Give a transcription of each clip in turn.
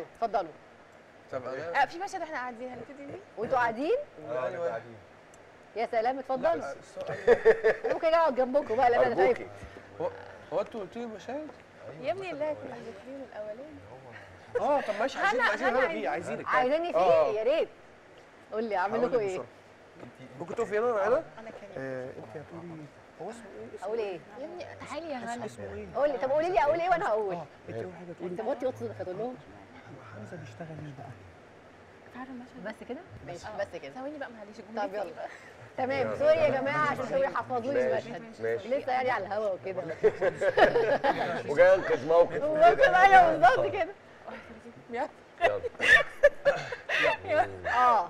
اتفضلوا طب آه، في مشهد احنا قاعدين هنبتدي بيه وانتوا قاعدين ايوه يا سلام اتفضلوا السؤال أنا ممكن اقعد جنبكم بقى لان انا أرجوكي. شايف هو هو انتوا قلتوا لي مشاهد؟ يا ابني اللي كنا ذاكرينه الاولاني اه طب ماشي عايزين هلا- عايزين هلا هلا عايزين. فيه عايزينك عايزاني آه. فيه يا ريت قول لي اعمل لكم ايه ممكن تقفي هنا معانا؟ انا كمان آه، انت هتقولي هو اسمه ايه؟ اسمه اقول ايه يا ابني تعالي يا هنا اسمه ايه؟ قولي طب قولي لي اقول ايه وانا هقول اه انت اول حاجه تقولي انت موطي وطي هتقول لهم حمزه بيشتغل ايه بقى؟ عارفه المشهد بس كده ماشي آه. بس كده ثواني بقى معلش الجمهور طب يلا تمام سوري يا جماعه عشان سوري حفظوا لي ماشي، المشهد ماشي. لسه يعني على الهوا وكده وجاي انقذ موقف بالظبط ايوه بالظبط كده يلا. يلا اه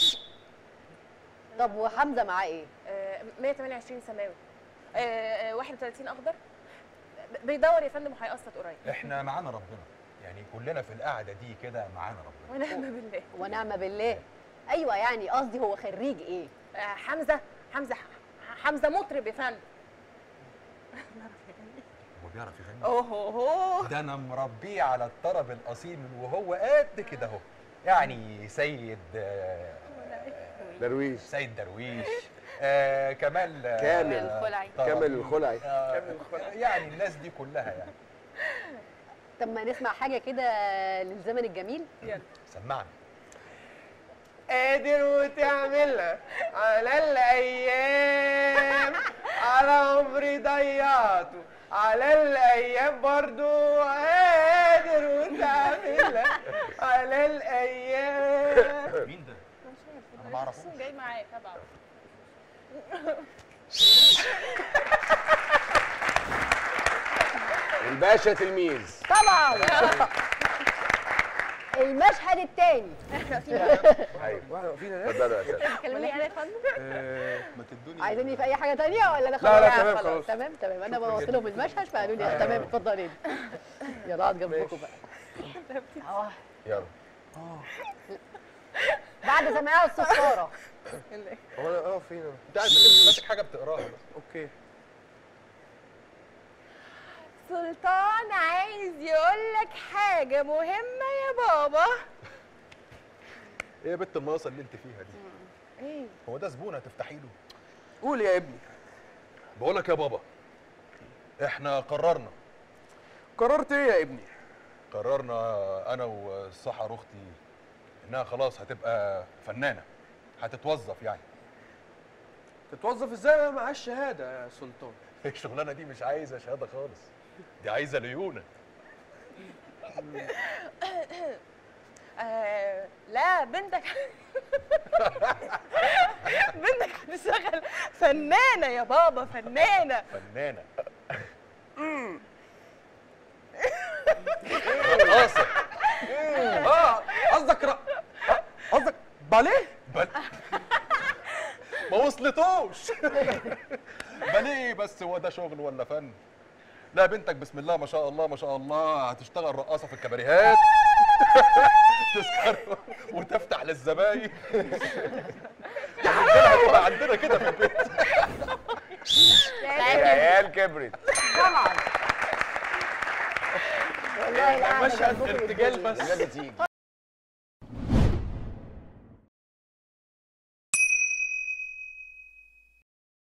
طب وحمزه معاه ايه؟ آه، 128 سماوي آه، آه، 31 اخضر ب- بيدور يا فندم وهيقسط قريب احنا معانا ربنا يعني كلنا في القعده دي كده معانا ربنا ونعم بالله ونعم بالله ايوه يعني قصدي هو خريج ايه؟ آه، حمزه حمزه حمزه مطرب يا فندم هو بيعرف يغني اوه ده انا مربيه على الطرب الاصيل من وهو قد كده اهو يعني سيد آه، درويش سيد درويش آه كمال آه، كامل. الخلعي. طرب. كامل الخلعي آه يعني الناس دي كلها يعني طب ما نسمع حاجه كده للزمن الجميل سمعني قادر وتعملها على الايام على عمري ضيعته على الايام برضو قادر وتعملها على الايام مين ده؟ انا ما اعرفوش جاي معايا تبعه الباشا تلميذ طبعا المشهد الثاني ايوه واحنا واقفين هنا اتفضلوا يا سيدي كلمني انا يا فندم آه، ما تدوني عايزيني في اي حاجه تانية ولا انا لا، لا، خلاص؟ تمام، خلاص. تمام تمام انا بوصل لهم المشهد فقالوا لي آه، تمام اتفضلي يلا اقعد جنبكم بقى اه يلا بعد سماع الصفاره هو انا اه فين أنا؟ انت قاعد ماسك حاجه بتقراها اوكي سلطان عايز يقول لك حاجه مهمه يا بابا ايه يا بنت المقاصه اللي انت فيها دي ايه هو ده زبون هتفتحي له قول يا ابني بقول لك يا بابا احنا قررنا قررت ايه يا ابني قررنا انا والسحر اختي انها خلاص هتبقى فنانه هتتوظف يعني تتوظف ازاي انا معاش شهاده يا سلطان الشغلانه دي مش عايزه شهاده خالص دي عايزه ليونه آه لا بنتك بنتك هتشتغل فنانه يا بابا فنانه فنانه رقاصه اه قصدك ر- قصدك باليه بل ما وصلتوش باليه بس هو ده شغل ولا فن لا بنتك بسم الله ما شاء الله ما شاء الله هتشتغل رقاصه في الكباريهات تسكر وتفتح للزباين هتبقى عندنا كده في البيت العيال كبرت طبعا والله لا مشهد ارتجال بس النبي تيجي